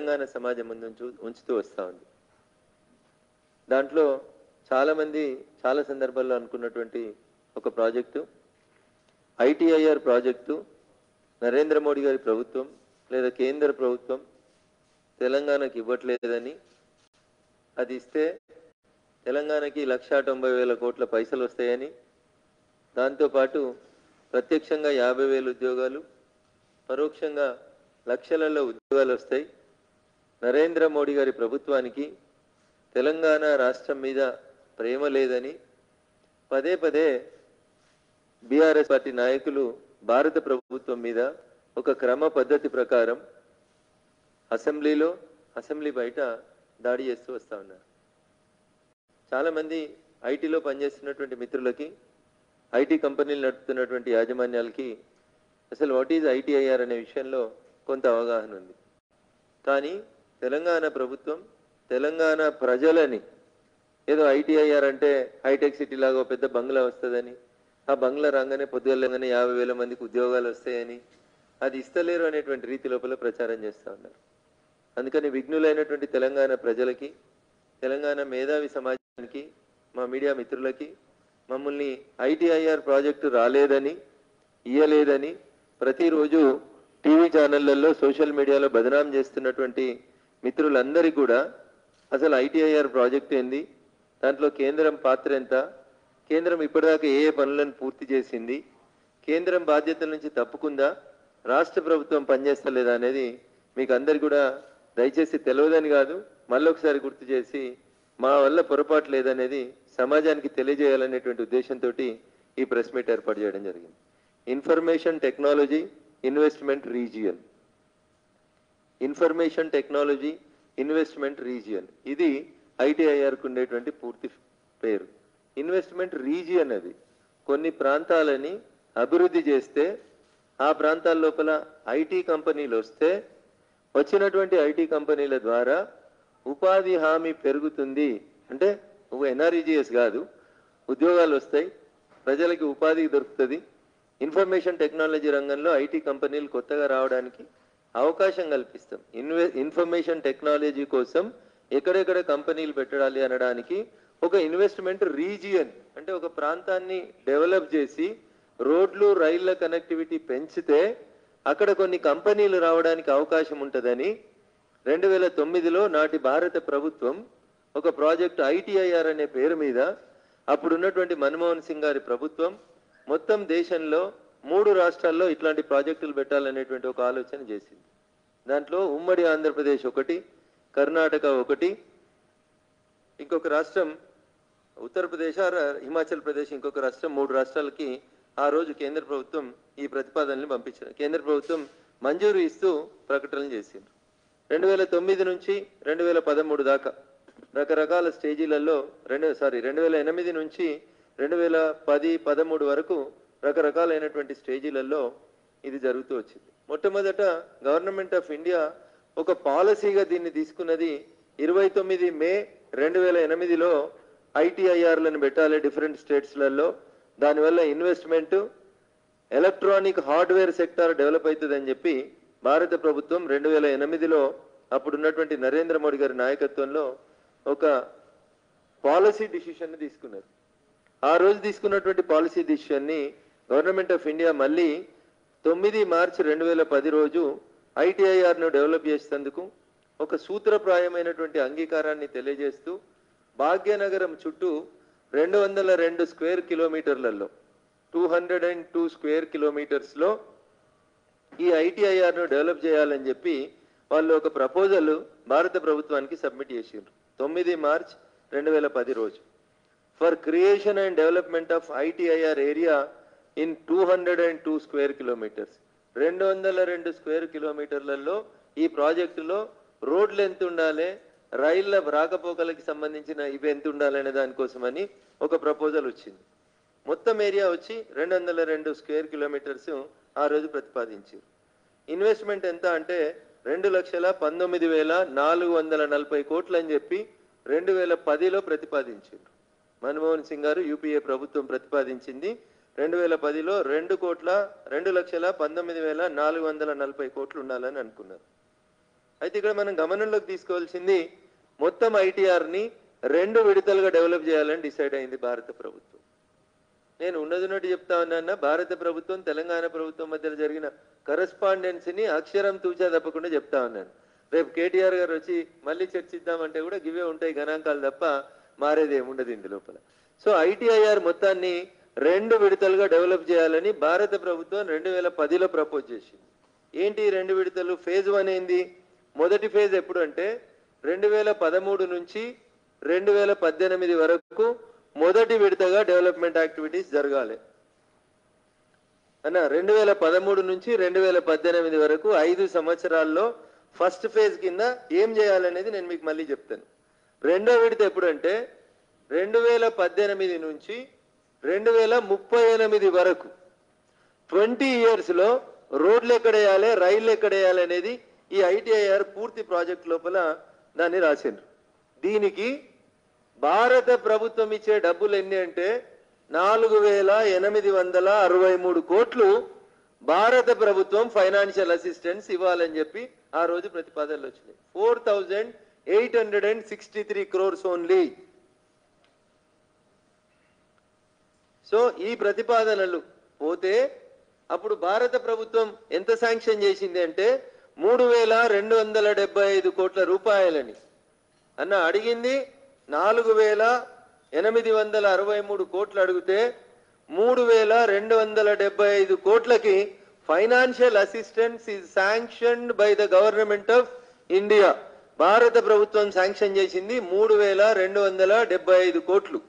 తెలంగాణ సమాజం ముందు ఉంచు ఉంచుతూ వస్తూ ఉంది దాంట్లో చాలామంది చాలా సందర్భాల్లో అనుకున్నటువంటి ఒక project ITIR project Narendra Modi గారి ప్రభుత్వం లేదా కేంద్ర ప్రభుత్వం తెలంగాణకి ఇవ్వట్లేదని అది ఇస్తే తెలంగాణకి లక్షా తొంభై వేల కోట్ల పైసలు వస్తాయని దాంతోపాటు ప్రత్యక్షంగా యాభై వేల ఉద్యోగాలు పరోక్షంగా లక్షలలో ఉద్యోగాలు వస్తాయి నరేంద్ర మోడీ గారి ప్రభుత్వానికి తెలంగాణ రాష్ట్రం మీద ప్రేమ లేదని పదే పదే బీఆర్ఎస్ పార్టీ నాయకులు భారత ప్రభుత్వం మీద ఒక క్రమ పద్ధతి ప్రకారం అసెంబ్లీలో అసెంబ్లీ బయట దాడి చేస్తూ వస్తా ఉన్నారు చాలామంది ఐటీలో పనిచేస్తున్నటువంటి మిత్రులకి ఐటీ కంపెనీలు నడుపుతున్నటువంటి యాజమాన్యాలకి అసలు వాట్ ఈజ్ ఐటీఐఆర్ అనే విషయంలో కొంత అవగాహన ఉంది కానీ తెలంగాణ ప్రభుత్వం తెలంగాణ ప్రజలని ఏదో ఐటీఐఆర్ అంటే హైటెక్ సిటీ లాగా ఒక పెద్ద బంగ్లా వస్తుందని ఆ బంగ్లా రాగానే పొద్దుగలంగానే యాభై వేల మందికి ఉద్యోగాలు వస్తాయని అది ఇస్తలేరు అనేటువంటి రీతి లోపల ప్రచారం చేస్తూ ఉన్నారు అందుకని విఘ్నులైనటువంటి తెలంగాణ ప్రజలకి తెలంగాణ మేధావి సమాజానికి మా మీడియా మిత్రులకి మమ్మల్ని ఐటీఐఆర్ ప్రాజెక్టు రాలేదని ఇయ్యలేదని ప్రతిరోజు టీవీ ఛానళ్లలో సోషల్ మీడియాలో బదనాం చేస్తున్నటువంటి మిత్రులందరికీ కూడా అసలు ఐటీఐఆర్ ప్రాజెక్ట్ ఏంది దాంట్లో కేంద్రం పాత్ర ఎంత కేంద్రం ఇప్పటిదాకా ఏ ఏ పనులను పూర్తి చేసింది కేంద్రం బాధ్యతల నుంచి తప్పుకుందా రాష్ట్ర ప్రభుత్వం పనిచేస్తలేదా అనేది మీకు అందరికి కూడా దయచేసి తెలియదని కాదు మళ్ళొకసారి గుర్తు చేసి మా వల్ల పొరపాటు లేదనేది సమాజానికి తెలియజేయాలనేటువంటి ఉద్దేశంతో ఈ ప్రెస్ మీట్ ఏర్పాటు చేయడం జరిగింది information technology investment region information technology investment region ఇది ఐటీఐఆర్కు ఉండేటువంటి పూర్తి పేరు ఇన్వెస్ట్మెంట్ రీజియన్ అది కొన్ని ప్రాంతాలని అభివృద్ధి చేస్తే ఆ ప్రాంతాల లోపల ఐటీ కంపెనీలు వస్తే వచ్చినటువంటి ఐటీ కంపెనీల ద్వారా ఉపాధి హామీ పెరుగుతుంది అంటే ఒక ఎన్ఆర్ఈజిఎస్ కాదు ఉద్యోగాలు వస్తాయి ప్రజలకి ఉపాధి దొరుకుతుంది ఇన్ఫర్మేషన్ టెక్నాలజీ రంగంలో ఐటీ కంపెనీలు కొత్తగా రావడానికి అవకాశం కల్పిస్తాం ఇన్వె ఇన్ఫర్మేషన్ టెక్నాలజీ కోసం ఎక్కడెక్కడ కంపెనీలు పెట్టాలి అనడానికి ఒక ఇన్వెస్ట్మెంట్ రీజియన్ అంటే ఒక ప్రాంతాన్ని డెవలప్ చేసి రోడ్లు రైళ్ల కనెక్టివిటీ పెంచితే అక్కడ కొన్ని కంపెనీలు రావడానికి అవకాశం ఉంటుందని రెండు వేల తొమ్మిదిలో నాటి భారత ప్రభుత్వం ఒక ప్రాజెక్ట్ ఐటీఐఆర్ అనే పేరు మీద అప్పుడున్నటువంటి మన్మోహన్ సింగ్ గారి ప్రభుత్వం మొత్తం దేశంలో మూడు రాష్ట్రాల్లో ఇట్లాంటి ప్రాజెక్టులు పెట్టాలనేటువంటి ఒక ఆలోచన చేసింది దాంట్లో ఉమ్మడి ఆంధ్రప్రదేశ్ ఒకటి కర్ణాటక ఒకటి ఇంకొక రాష్ట్రం ఉత్తరప్రదేశ్ ఆర్ హిమాచల్ ప్రదేశ్ ఇంకొక రాష్ట్రం మూడు రాష్ట్రాలకి ఆ రోజు కేంద్ర ప్రభుత్వం ఈ ప్రతిపాదనని పంపించారు కేంద్ర ప్రభుత్వం మంజూరు ఇస్తూ ప్రకటనలు చేసింది రెండు వేల తొమ్మిది నుంచి రెండు వేల పదమూడు దాకా రకరకాల స్టేజీలలో రెండు సారీ రెండు వేల ఎనిమిది నుంచి రెండు వేల పది పదమూడు వరకు రకరకాలైనటువంటి స్టేజీలలో ఇది జరుగుతూ వచ్చింది మొట్టమొదట గవర్నమెంట్ ఆఫ్ ఇండియా ఒక పాలసీగా దీన్ని తీసుకున్నది ఇరవై తొమ్మిది మే రెండు వేల ఎనిమిదిలో ఐటీఐఆర్లను పెట్టాలి డిఫరెంట్ స్టేట్స్లలో దానివల్ల investment electronic hardware sector develop అవుతుందని చెప్పి భారత ప్రభుత్వం రెండు వేల ఎనిమిదిలో అప్పుడున్నటువంటి నరేంద్ర మోడీ గారి నాయకత్వంలో ఒక పాలసీ డిసిషన్ తీసుకున్నారు ఆ రోజు తీసుకున్నటువంటి పాలసీ డిసిషన్ని గవర్నమెంట్ ఆఫ్ ఇండియా మళ్ళీ తొమ్మిది మార్చి రెండు వేల పది రోజు ఐటీఐఆర్ను డెవలప్ చేసేందుకు ఒక సూత్రప్రాయమైనటువంటి అంగీకారాన్ని తెలియజేస్తూ భాగ్యనగరం చుట్టూ రెండు వందల రెండు స్క్వేర్ కిలోమీటర్లలో two hundred and two square కిలోమీటర్స్లో ఈ ఐటీఐఆర్ను డెవలప్ చేయాలని చెప్పి వాళ్ళు ఒక ప్రపోజల్ భారత ప్రభుత్వానికి సబ్మిట్ చేసిండ్రు తొమ్మిది మార్చ్ రెండు వేల పది రోజు for creation and development of ITIR area in two hundred and two square kilometres రెండు వందల రెండు స్క్వేర్ కిలోమీటర్లలో ఈ ప్రాజెక్టులో రోడ్లు ఎంత ఉండాలి రైళ్ల రాకపోకలకి సంబంధించిన ఇవి ఎంత ఉండాలనే దానికోసమని ఒక ప్రపోజల్ వచ్చింది మొత్తం ఏరియా వచ్చి రెండు వందల రెండు స్క్వేర్ కిలోమీటర్స్ ఆ రోజు ప్రతిపాదించారు ఇన్వెస్ట్మెంట్ ఎంత అంటే రెండు లక్షల పంతొమ్మిది వేల నాలుగు వందల నలభై కోట్లు అని చెప్పి రెండు వేల పదిలో ప్రతిపాదించారు మన్మోహన్ సింగ్ గారు యూపీఏ ప్రభుత్వం ప్రతిపాదించింది రెండు వేల పదిలో రెండు కోట్ల రెండు లక్షల పంతొమ్మిది వేల నాలుగు వందల నలభై కోట్లు ఉండాలని అనుకున్నారు అయితే ఇక్కడ మనం గమనంలోకి తీసుకోవాల్సింది మొత్తం ఐటీఆర్ ని రెండు విడతలుగా డెవలప్ చేయాలని డిసైడ్ అయింది భారత ప్రభుత్వం నేను ఉన్నది ఉన్నట్టు చెప్తా ఉన్నా భారత ప్రభుత్వం తెలంగాణ ప్రభుత్వం మధ్య జరిగిన కరస్పాండెన్సీని అక్షరం తూచా తప్పకుండా చెప్తా ఉన్నాను రేపు కేటీఆర్ గారు వచ్చి మళ్ళీ చర్చిద్దామంటే కూడా గివే ఉంటాయి గణాంకాలు తప్ప మారేది ఏముండదు ఇందు లోపల సో ఐటీఐఆర్ మొత్తాన్ని రెండు విడతలుగా డెవలప్ చేయాలని భారత ప్రభుత్వం రెండు వేల పదిలో ప్రపోజ్ చేసింది ఏంటి ఈ రెండు విడతలు ఫేజ్ వన్ ఏంది మొదటి ఫేజ్ ఎప్పుడు అంటే రెండు వేల పదమూడు నుంచి రెండు వేల పద్దెనిమిది వరకు మొదటి విడతగా డెవలప్మెంట్ యాక్టివిటీస్ జరగాలి అన్న రెండు వేల పదమూడు నుంచి రెండు వేల పద్దెనిమిది వరకు ఐదు సంవత్సరాల్లో ఫస్ట్ ఫేజ్ కింద ఏం చేయాలనేది నేను మీకు మళ్ళీ చెప్తాను రెండో విడత ఎప్పుడంటే రెండు వేల పద్దెనిమిది నుంచి రెండు వేల ముప్పై ఎనిమిది వరకు ట్వంటీ ఇయర్స్లో రోడ్లు ఎక్కడ వేయాలి రైళ్ళు ఎక్కడ వేయాలి అనేది ఈ ఐటీఐఆర్ పూర్తి ప్రాజెక్ట్ లోపల దాన్ని రాసిండ్రు దీనికి భారత ప్రభుత్వం ఇచ్చే డబ్బులు ఎన్ని అంటే నాలుగు వేల ఎనిమిది వందల అరవై మూడు కోట్లు భారత ప్రభుత్వం ఫైనాన్షియల్ అసిస్టెన్స్ ఇవ్వాలని చెప్పి ఆ రోజు ప్రతిపాదనలు వచ్చినాయి four thousand eight hundred and sixty three crores only so ఈ ప్రతిపాదనలు పోతే అప్పుడు భారత ప్రభుత్వం ఎంత శాంక్షన్ చేసింది అంటే మూడు వేల రెండు వందల డెబ్బై ఐదు కోట్ల రూపాయలని అన్న అడిగింది నాలుగు వేల ఎనిమిది వందల అరవై మూడు కోట్లు అడిగితే మూడు వేల రెండు వందల డెబ్బై ఐదు కోట్లకి financial assistance is sanctioned by the government of India భారత ప్రభుత్వం శాంక్షన్ చేసింది మూడు వేల రెండు వందల డెబ్బై ఐదు కోట్లు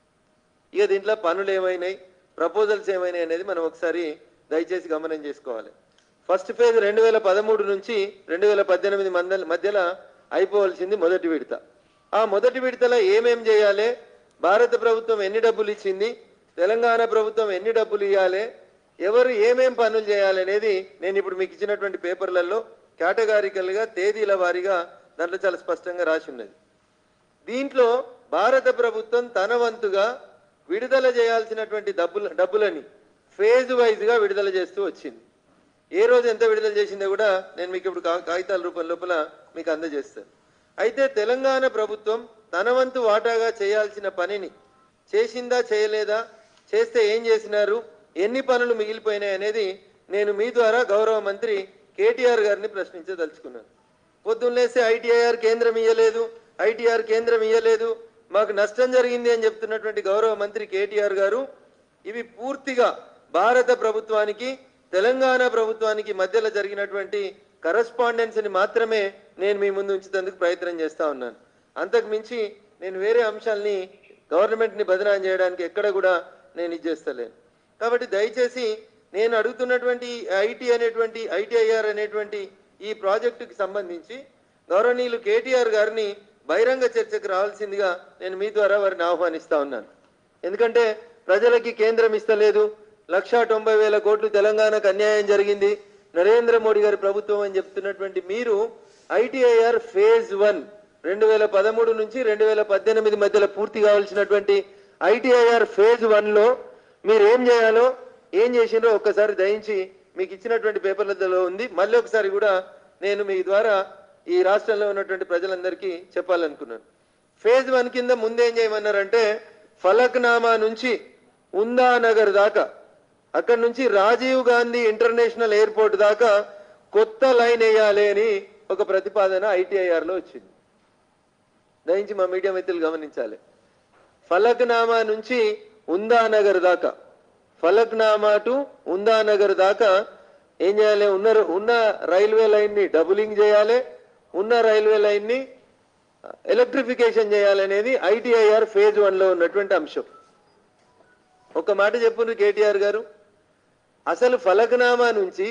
ఇక దీంట్లో పనులు ఏమైనాయి ప్రపోజల్స్ ఏమైనాయి అనేది మనం ఒకసారి దయచేసి గమనం చేసుకోవాలి ఫస్ట్ ఫేజ్ రెండు వేల పదమూడు నుంచి రెండు వేల పద్దెనిమిది మంద మధ్యలో అయిపోవలసింది మొదటి విడత ఆ మొదటి విడతలో ఏమేం చేయాలి భారత ప్రభుత్వం ఎన్ని డబ్బులు ఇచ్చింది తెలంగాణ ప్రభుత్వం ఎన్ని డబ్బులు ఇవ్వాలి ఎవరు ఏమేం పనులు చేయాలి అనేది నేను ఇప్పుడు మీకు ఇచ్చినటువంటి పేపర్లలో కేటగారికల్గా తేదీల వారీగా దాంట్లో చాలా స్పష్టంగా రాసి ఉన్నది దీంట్లో భారత ప్రభుత్వం తన వంతుగా విడుదల చేయాల్సినటువంటి డబ్బుల డబ్బులని ఫేజ్ వైజ్ గా విడుదల చేస్తూ వచ్చింది ఏ రోజు ఎంత విడుదల చేసిందో కూడా నేను మీకు ఇప్పుడు కా- కాగితాల రూపం లోపల మీకు అందజేస్తాను అయితే తెలంగాణ ప్రభుత్వం తన వంతు వాటాగా చేయాల్సిన పనిని చేసిందా చేయలేదా చేస్తే ఏం చేసినారు ఎన్ని పనులు మిగిలిపోయినాయి అనేది నేను మీ ద్వారా గౌరవ మంత్రి కేటీఆర్ గారిని ప్రశ్నించదలుచుకున్నాను పొద్దున్నేస్తే ఐటీఐఆర్ కేంద్రం ఇయ్యలేదు ఐటీఆర్ కేంద్రం ఇయ్యలేదు మాకు నష్టం జరిగింది అని చెప్తున్నటువంటి గౌరవ మంత్రి కేటీఆర్ గారు ఇవి పూర్తిగా భారత ప్రభుత్వానికి తెలంగాణ ప్రభుత్వానికి మధ్యలో జరిగినటువంటి కరస్పాండెన్స్ ని మాత్రమే నేను మీ ముందు ఉంచేందుకు ప్రయత్నం చేస్తా ఉన్నాను అంతకు మించి నేను వేరే అంశాల్ని గవర్నమెంట్ ని బదనాం చేయడానికి ఎక్కడ కూడా నేను ఇది చేస్తలేను కాబట్టి దయచేసి నేను అడుగుతున్నటువంటి ఐటీ అనేటువంటి ఐటీఐఆర్ అనేటువంటి ఈ ప్రాజెక్టుకి సంబంధించి గౌరవనీయులు కేటీఆర్ గారిని బహిరంగ చర్చకు రావాల్సిందిగా నేను మీ ద్వారా వారిని ఆహ్వానిస్తా ఉన్నాను ఎందుకంటే ప్రజలకి కేంద్రం ఇస్తలేదు లక్షా తొంభై వేల కోట్లు తెలంగాణకు అన్యాయం జరిగింది నరేంద్ర మోడీ గారి ప్రభుత్వం అని చెప్తున్నటువంటి మీరు ఐటీఐఆర్ ఫేజ్ వన్ రెండు వేల పదమూడు నుంచి రెండు వేల పద్దెనిమిది మధ్యలో పూర్తి కావాల్సినటువంటి ఐటీఐఆర్ ఫేజ్ వన్ లో మీరు ఏం చేయాలో ఏం చేసిండ్రో ఒక్కసారి దయించి మీకు ఇచ్చినటువంటి పేపర్లలో ఉంది మళ్ళీ ఒకసారి కూడా నేను మీ ద్వారా ఈ రాష్ట్రంలో ఉన్నటువంటి ప్రజలందరికీ చెప్పాలనుకున్నాను ఫేజ్ వన్ కింద ముందేం చేయమన్నారంటే ఫలక్నామా నుంచి ఉందా నగర్ దాకా అక్కడి నుంచి రాజీవ్ గాంధీ ఇంటర్నేషనల్ ఎయిర్పోర్ట్ దాకా కొత్త లైన్ వేయాలి అని ఒక ప్రతిపాదన ఐటీఐఆర్ లో వచ్చింది దయించి మా మీడియా మిత్రులు గమనించాలి ఫలక్నామా నుంచి ఉందానగర్ దాకా ఫలక్నామా టు ఉందానగర్ దాకా ఏం చేయాలి ఉన్న ఉన్న రైల్వే లైన్ ని డబులింగ్ చేయాలి ఉన్న రైల్వే లైన్ ని ఎలక్ట్రిఫికేషన్ చేయాలనేది ఐటీఐఆర్ ఫేజ్ వన్ లో ఉన్నటువంటి అంశం ఒక మాట చెప్పుండ్రు కేటీఆర్ గారు అసలు ఫలక్నామా నుంచి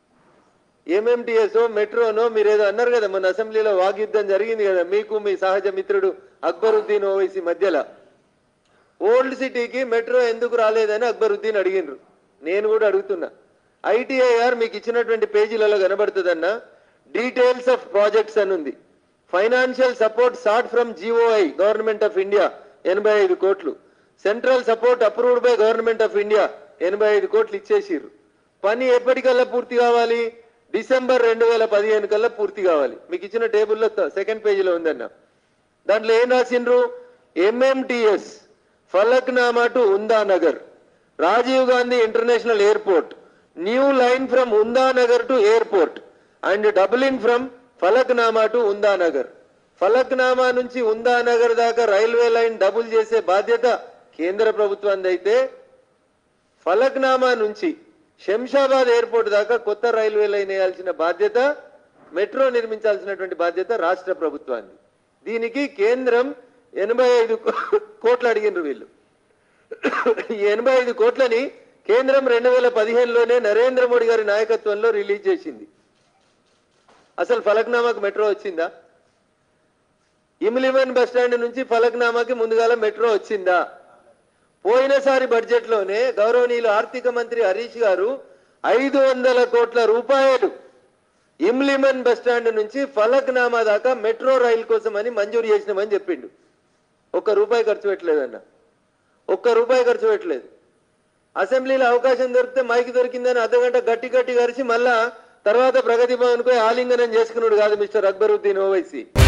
ఎంఎంటీఎస్ మెట్రోనో మీరు ఏదో అన్నారు కదా మొన్న అసెంబ్లీలో వాగ్యుద్ధం జరిగింది కదా మీకు మీ సహజ మిత్రుడు అక్బరుద్దీన్ ఓవైసీ మధ్యలో ఓల్డ్ సిటీకి మెట్రో ఎందుకు రాలేదని అక్బరుద్దీన్ అడిగినరు నేను కూడా అడుగుతున్నా ఐటీఐఆర్ మీకు ఇచ్చినటువంటి పేజీలలో కనబడుతుందన్న డీటెయిల్స్ ఆఫ్ ప్రాజెక్ట్స్ అని ఉంది financial support sought from GOI government of India ఎనభై ఐదు కోట్లు central support approved by government of India ఎనభై ఐదు కోట్లు ఇచ్చేసిర్రు పని ఎప్పటికల్లా పూర్తి కావాలి డిసెంబర్ రెండు వేల పదిహేను కల్లా పూర్తి కావాలి మీకు ఇచ్చిన టేబుల్లో సెకండ్ పేజీలో ఉందన్న దాంట్లో ఏం రాసిండ్రు MMTS Falaknuma to Umda Nagar Rajiv Gandhi international airport new line from Umda Nagar to airport and doubling from Falaknuma to Umda Nagar Falaknuma నుంచి ఉందా నగర్ దాకా రైల్వే లైన్ డబుల్ చేసే బాధ్యత కేంద్ర ప్రభుత్వానికి అయితే ఫలక్నామా నుంచి శంషాబాద్ ఎయిర్పోర్ట్ దాకా కొత్త రైల్వే లైన్ వేయాల్సిన బాధ్యత మెట్రో నిర్మించాల్సినటువంటి బాధ్యత రాష్ట్ర ప్రభుత్వాన్ని దీనికి కేంద్రం ఎనభై ఐదు కోట్లు అడిగినారు వీళ్ళు ఈ ఎనభై ఐదు కోట్లని కేంద్రం రెండు వేల పదిహేనులోనే నరేంద్ర మోడీ గారి నాయకత్వంలో రిలీజ్ చేసింది అసలు ఫలక్నామాకు మెట్రో వచ్చిందా ఇమ్లివన్ బస్ స్టాండ్ నుంచి ఫలక్నామాకి ముందుగాల మెట్రో వచ్చిందా పోయినసారి బడ్జెట్ లోనే గౌరవనీయులు ఆర్థిక మంత్రి హరీష్ గారు ఐదు వందల కోట్ల రూపాయలు ఇమ్లిమన్ బస్ స్టాండ్ నుంచి ఫలక్నామా దాకా మెట్రో రైలు కోసం అని మంజూరు చేసినామని చెప్పిండు ఒక్క రూపాయి ఖర్చు పెట్టలేదన్న ఒక్క రూపాయి ఖర్చు పెట్టలేదు అసెంబ్లీలో అవకాశం దొరికితే మైక్ దొరికిందని అర్ధగంట గట్టి గట్టి గరిచి మళ్ళా తర్వాత ప్రగతి భవన్కు ఆలింగనం చేసుకున్నాడు కాదు మిస్టర్ అక్బరుద్దీన్ ఓవైసీ